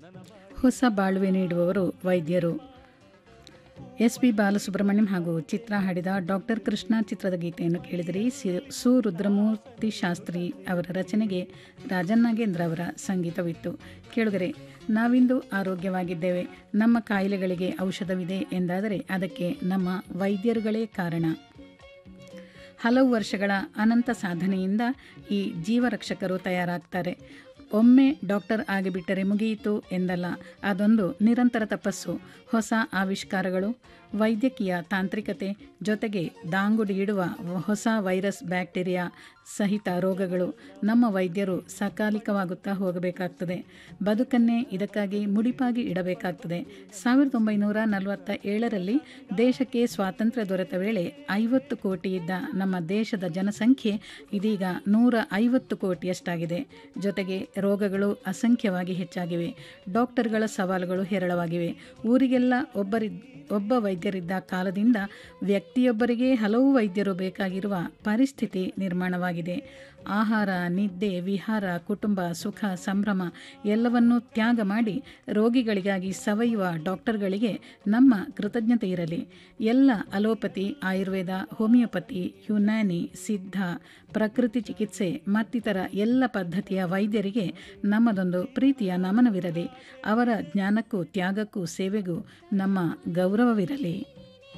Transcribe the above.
ಹೊಸ ಬಾಳ್ವೆ ನೀಡುವವರು ವೈದ್ಯರು ಎಸ್ ಪಿ ಬಾಲಸುಬ್ರಹ್ಮಣ್ಯಂ ಹಾಗೂ ಚಿತ್ರ ಹಾಡಿದ ಡಾಕ್ಟರ್ ಕೃಷ್ಣ ಚಿತ್ರದ ಗೀತೆಯನ್ನು ಕೇಳಿದಿರಿ ಸಿ- ಸು ರುದ್ರಮೂರ್ತಿ ಶಾಸ್ತ್ರಿ ಅವರ ರಚನೆಗೆ ರಾಜನ್ನಾಗೇಂದ್ರ ಅವರ ಸಂಗೀತವಿತ್ತು ಕೇಳುಗರೆ ನಾವಿಂದು ಆರೋಗ್ಯವಾಗಿದ್ದೇವೆ ನಮ್ಮ ಕಾಯಿಲೆಗಳಿಗೆ ಔಷಧವಿದೆ ಎಂದಾದರೆ ಅದಕ್ಕೆ ನಮ್ಮ ವೈದ್ಯರುಗಳೇ ಕಾರಣ ಹಲವು ವರ್ಷಗಳ ಅನಂತ ಸಾಧನೆಯಿಂದ ಈ ಜೀವರಕ್ಷಕರು ತಯಾರಾಗ್ತಾರೆ ಒಮ್ಮೆ ಡಾಕ್ಟರ್ ಆಗಿಬಿಟ್ಟರೆ ಮುಗಿಯಿತು ಎಂದಲ್ಲ ಅದೊಂದು ನಿರಂತರ ತಪಸ್ಸು ಹೊಸ ಆವಿಷ್ಕಾರಗಳು ವೈದ್ಯಕೀಯ ತಾಂತ್ರಿಕತೆ ಜೊತೆಗೆ ದಾಂಗುಡಿ ಇಡುವ ಹೊಸ ವೈರಸ್ ಬ್ಯಾಕ್ಟೀರಿಯಾ ಸಹಿತ ರೋಗಗಳು ನಮ್ಮ ವೈದ್ಯರು ಸಕಾಲಿಕವಾಗುತ್ತಾ ಹೋಗಬೇಕಾಗ್ತದೆ ಬದುಕನ್ನೇ ಇದಕ್ಕಾಗಿ ಮುಡಿಪಾಗಿ ಇಡಬೇಕಾಗ್ತದೆ ಸಾವಿರದ ಒಂಬೈನೂರ ನಲವತ್ತ ಏಳರಲ್ಲಿ ದೇಶಕ್ಕೆ ಸ್ವಾತಂತ್ರ್ಯ ದೊರೆತ ವೇಳೆ ಐವತ್ತು ಕೋಟಿ ಇದ್ದ ನಮ್ಮ ದೇಶದ ಜನಸಂಖ್ಯೆ ಇದೀಗ ನೂರ ಐವತ್ತು ಕೋಟಿಯಷ್ಟಾಗಿದೆ ಜೊತೆಗೆ ರೋಗಗಳು ಅಸಂಖ್ಯವಾಗಿ ಹೆಚ್ಚಾಗಿವೆ ಡಾಕ್ಟರ್ಗಳ ಸವಾಲುಗಳು ಹೇರಳವಾಗಿವೆ ಊರಿಗೆಲ್ಲ ಒಬ್ಬರಿದ್ದ ಒಬ್ಬ ವೈದ್ಯರಿದ್ದ ಕಾಲದಿಂದ ವ್ಯಕ್ತಿಯೊಬ್ಬರಿಗೆ ಹಲವು ವೈದ್ಯರು ಬೇಕಾಗಿರುವ ಪರಿಸ್ಥಿತಿ ನಿರ್ಮಾಣವಾಗಿದೆ ಆಹಾರ ನಿದ್ದೆ ವಿಹಾರ ಕುಟುಂಬ ಸುಖ ಸಂಭ್ರಮ ಎಲ್ಲವನ್ನೂ ತ್ಯಾಗ ಮಾಡಿ ರೋಗಿಗಳಿಗಾಗಿ ಸವಯುವ ಡಾಕ್ಟರ್ಗಳಿಗೆ ನಮ್ಮ ಕೃತಜ್ಞತೆ ಇರಲಿ ಎಲ್ಲ ಅಲೋಪತಿ ಆಯುರ್ವೇದ ಹೋಮಿಯೋಪತಿ ಯುನಾನಿ ಸಿದ್ಧ ಪ್ರಕೃತಿ ಚಿಕಿತ್ಸೆ ಮತ್ತಿತರ ಎಲ್ಲ ಪದ್ಧತಿಯ ವೈದ್ಯರಿಗೆ ನಮ್ಮದೊಂದು ಪ್ರೀತಿಯ ನಮನವಿರಲಿ ಅವರ ಜ್ಞಾನಕ್ಕೂ ತ್ಯಾಗಕ್ಕೂ ಸೇವೆಗೂ ನಮ್ಮ ಗೌರವವಿರಲಿ